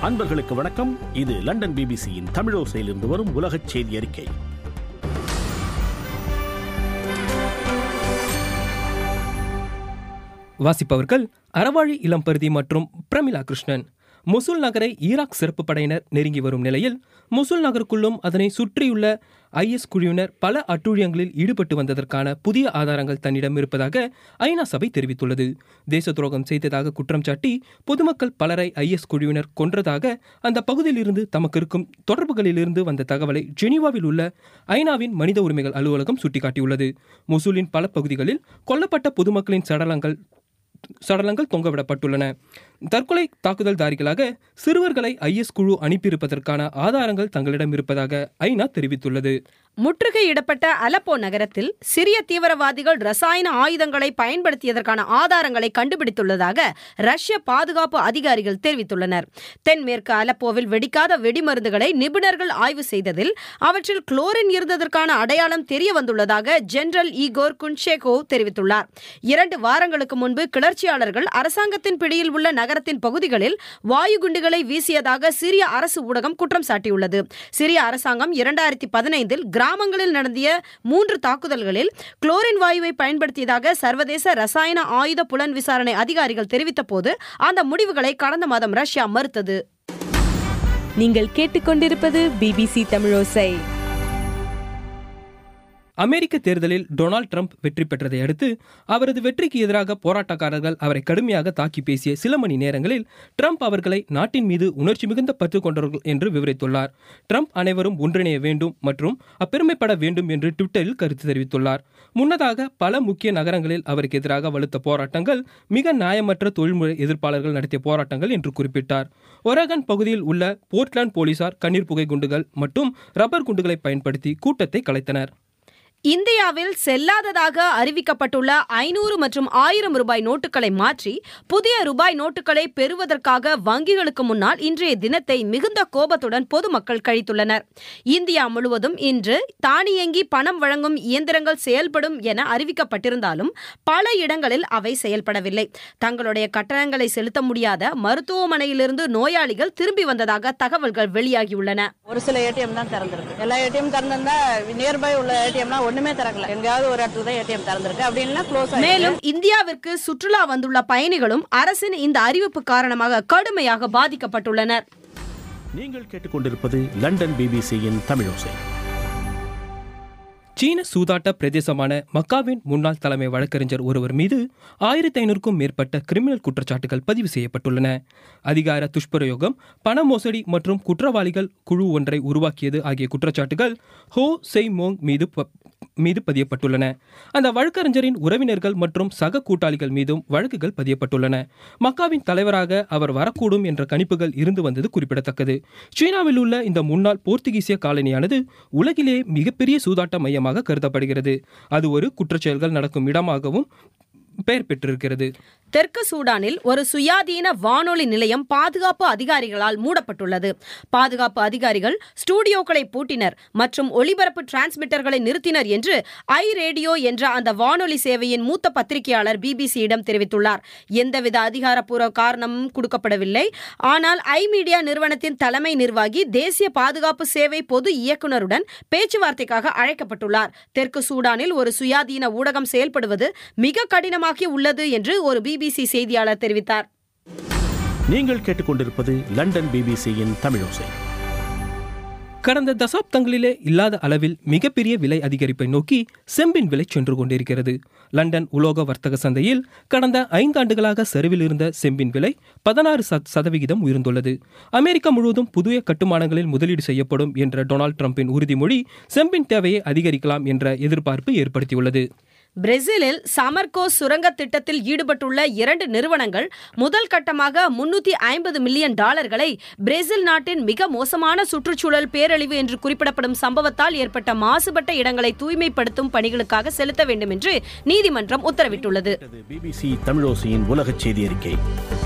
அன்பர்களுக்கு வணக்கம் இது லண்டன் பிபிசியின் தமிழோசையிலிருந்து வரும் உலகச் செய்தி அறிக்கை வாசிப்பவர்கள் அறவாழி இளம்பருதி மற்றும் பிரமிளா கிருஷ்ணன் முசுல் நகரை ஈராக் சிறப்பு படையினர் நெருங்கி வரும் நிலையில் முசுல் நகருக்குள்ளும் அதனை சுற்றியுள்ள ஐஎஸ் குழுவினர் பல அட்டூழியங்களில் ஈடுபட்டு வந்ததற்கான புதிய ஆதாரங்கள் தன்னிடம் இருப்பதாக ஐநா சபை தெரிவித்துள்ளது தேச துரோகம் செய்ததாக குற்றம் சாட்டி பொதுமக்கள் பலரை ஐஎஸ் குழுவினர் கொன்றதாக அந்த பகுதியிலிருந்து தமக்கு இருக்கும் தொடர்புகளிலிருந்து வந்த தகவலை ஜெனீவாவில் உள்ள ஐநாவின் மனித உரிமைகள் அலுவலகம் சுட்டிக்காட்டியுள்ளது முசூலின் பல பகுதிகளில் கொல்லப்பட்ட பொதுமக்களின் சடலங்கள் சடலங்கள் தொங்கவிடப்பட்டுள்ளன தற்கொலை தாக்குதல்தாரிகளாக சிறுவர்களை ஐஎஸ் குழு அனுப்பியிருப்பதற்கான ஆதாரங்கள் தங்களிடம் இருப்பதாக ஐநா தெரிவித்துள்ளது முற்றுகையிடப்பட்ட அலப்போ நகரத்தில் சிரிய தீவிரவாதிகள் ரசாயன ஆயுதங்களை பயன்படுத்தியதற்கான ஆதாரங்களை கண்டுபிடித்துள்ளதாக ரஷ்ய பாதுகாப்பு அதிகாரிகள் தெரிவித்துள்ளனர் தென்மேற்கு அலப்போவில் வெடிக்காத வெடிமருந்துகளை நிபுணர்கள் ஆய்வு செய்ததில் அவற்றில் குளோரின் இருந்ததற்கான அடையாளம் தெரிய வந்துள்ளதாக ஜெனரல் ஈகோர் குன்ஷேகோ தெரிவித்துள்ளார் இரண்டு வாரங்களுக்கு முன்பு கிளர்ச்சியாளர்கள் அரசாங்கத்தின் பிடியில் உள்ள நகரத்தின் பகுதிகளில் வாயு குண்டுகளை வீசியதாக சிரிய அரசு ஊடகம் குற்றம் சாட்டியுள்ளது சிரிய அரசாங்கம் இரண்டாயிரத்தி பதினைந்தில் கிராமங்களில் நடத்திய மூன்று தாக்குதல்களில் குளோரின் வாயுவை பயன்படுத்தியதாக சர்வதேச ரசாயன ஆயுத புலன் விசாரணை அதிகாரிகள் தெரிவித்த போது அந்த முடிவுகளை கடந்த மாதம் ரஷ்யா மறுத்தது நீங்கள் கேட்டுக்கொண்டிருப்பது பிபிசி தமிழோசை அமெரிக்க தேர்தலில் டொனால்ட் ட்ரம்ப் வெற்றி பெற்றதை அடுத்து அவரது வெற்றிக்கு எதிராக போராட்டக்காரர்கள் அவரை கடுமையாக தாக்கி பேசிய சில மணி நேரங்களில் ட்ரம்ப் அவர்களை நாட்டின் மீது உணர்ச்சி மிகுந்த பற்று கொண்டவர்கள் என்று விவரித்துள்ளார் ட்ரம்ப் அனைவரும் ஒன்றிணைய வேண்டும் மற்றும் அப்பெருமைப்பட வேண்டும் என்று ட்விட்டரில் கருத்து தெரிவித்துள்ளார் முன்னதாக பல முக்கிய நகரங்களில் அவருக்கு எதிராக வலுத்த போராட்டங்கள் மிக நியாயமற்ற தொழில்முறை எதிர்ப்பாளர்கள் நடத்திய போராட்டங்கள் என்று குறிப்பிட்டார் ஒரகன் பகுதியில் உள்ள போர்ட்லாந்து போலீசார் கண்ணீர் புகை குண்டுகள் மற்றும் ரப்பர் குண்டுகளை பயன்படுத்தி கூட்டத்தை கலைத்தனர் இந்தியாவில் செல்லாததாக அறிவிக்கப்பட்டுள்ள ஐநூறு மற்றும் ஆயிரம் ரூபாய் நோட்டுகளை மாற்றி புதிய ரூபாய் நோட்டுகளை பெறுவதற்காக வங்கிகளுக்கு முன்னால் இன்றைய தினத்தை மிகுந்த கோபத்துடன் பொதுமக்கள் கழித்துள்ளனர் இந்தியா முழுவதும் இன்று தானியங்கி பணம் வழங்கும் இயந்திரங்கள் செயல்படும் என அறிவிக்கப்பட்டிருந்தாலும் பல இடங்களில் அவை செயல்படவில்லை தங்களுடைய கட்டணங்களை செலுத்த முடியாத மருத்துவமனையிலிருந்து நோயாளிகள் திரும்பி வந்ததாக தகவல்கள் வெளியாகியுள்ளன ஒரு சில ஏடிஎம் தான் திறந்திருக்கு எல்லா ஏடிஎம் திறந்திருந்தா நியர்பை உள்ள ஏடிஎம்லாம் ஒண்ணுமே திறக்கல எங்கேயாவது ஒரு இடத்துல தான் ஏடிஎம் திறந்திருக்கு அப்படி இல்லைன்னா க்ளோஸ் மேலும் இந்தியாவிற்கு சுற்றுலா வந்துள்ள பயணிகளும் அரசின் இந்த அறிவிப்பு காரணமாக கடுமையாக பாதிக்கப்பட்டுள்ளனர் நீங்கள் கேட்டுக்கொண்டிருப்பது லண்டன் பிபிசியின் தமிழோசை சீன சூதாட்ட பிரதேசமான மக்காவின் முன்னாள் தலைமை வழக்கறிஞர் ஒருவர் மீது ஆயிரத்தி ஐநூறுக்கும் மேற்பட்ட கிரிமினல் குற்றச்சாட்டுகள் பதிவு செய்யப்பட்டுள்ளன அதிகார துஷ்பிரயோகம் பண மோசடி மற்றும் குற்றவாளிகள் குழு ஒன்றை உருவாக்கியது ஆகிய குற்றச்சாட்டுகள் ஹோ செய் மோங் மீது ப- மீது பதியப்பட்டுள்ளன அந்த வழக்கறிஞரின் உறவினர்கள் மற்றும் சக கூட்டாளிகள் மீதும் வழக்குகள் பதியப்பட்டுள்ளன மக்காவின் தலைவராக அவர் வரக்கூடும் என்ற கணிப்புகள் இருந்து வந்தது குறிப்பிடத்தக்கது சீனாவில் உள்ள இந்த முன்னாள் போர்த்துகீசிய காலனியானது உலகிலே மிகப்பெரிய சூதாட்ட மையமாக கருதப்படுகிறது அது ஒரு குற்றச்செயல்கள் நடக்கும் இடமாகவும் பெயர் பெற்றிருக்கிறது தெற்கு சூடானில் ஒரு சுயாதீன வானொலி நிலையம் பாதுகாப்பு அதிகாரிகளால் மூடப்பட்டுள்ளது பாதுகாப்பு அதிகாரிகள் ஸ்டூடியோக்களை பூட்டினர் மற்றும் ஒளிபரப்பு டிரான்ஸ்மிட்டர்களை நிறுத்தினர் என்று ஐ ரேடியோ என்ற அந்த வானொலி சேவையின் மூத்த பத்திரிகையாளர் பிபிசியிடம் தெரிவித்துள்ளார் எந்தவித அதிகாரப்பூர்வ காரணமும் கொடுக்கப்படவில்லை ஆனால் ஐ மீடியா நிறுவனத்தின் தலைமை நிர்வாகி தேசிய பாதுகாப்பு சேவை பொது இயக்குனருடன் பேச்சுவார்த்தைக்காக அழைக்கப்பட்டுள்ளார் தெற்கு சூடானில் ஒரு சுயாதீன ஊடகம் செயல்படுவது மிக கடினமாகி உள்ளது என்று ஒரு பிபிசி செய்தியாளர் தெரிவித்தார் நீங்கள் கேட்டுக்கொண்டிருப்பது லண்டன் பிபிசியின் தமிழோசை கடந்த தசாப்தங்களிலே இல்லாத அளவில் மிகப்பெரிய விலை அதிகரிப்பை நோக்கி செம்பின் விலை சென்று கொண்டிருக்கிறது லண்டன் உலோக வர்த்தக சந்தையில் கடந்த ஐந்தாண்டுகளாக சரிவில் இருந்த செம்பின் விலை பதினாறு சதவிகிதம் உயர்ந்துள்ளது அமெரிக்கா முழுவதும் புதிய கட்டுமானங்களில் முதலீடு செய்யப்படும் என்ற டொனால்ட் ட்ரம்பின் உறுதிமொழி செம்பின் தேவையை அதிகரிக்கலாம் என்ற எதிர்பார்ப்பு ஏற்படுத்தியுள்ளது பிரேசிலில் சமர்கோ சுரங்க திட்டத்தில் ஈடுபட்டுள்ள இரண்டு நிறுவனங்கள் முதல் கட்டமாக முன்னூத்தி ஐம்பது மில்லியன் டாலர்களை பிரேசில் நாட்டின் மிக மோசமான சுற்றுச்சூழல் பேரழிவு என்று குறிப்பிடப்படும் சம்பவத்தால் ஏற்பட்ட மாசுபட்ட இடங்களை தூய்மைப்படுத்தும் பணிகளுக்காக செலுத்த வேண்டும் என்று நீதிமன்றம் உத்தரவிட்டுள்ளது பிபிசி தமிழோசையின் உலகச் செய்தி அறிக்கை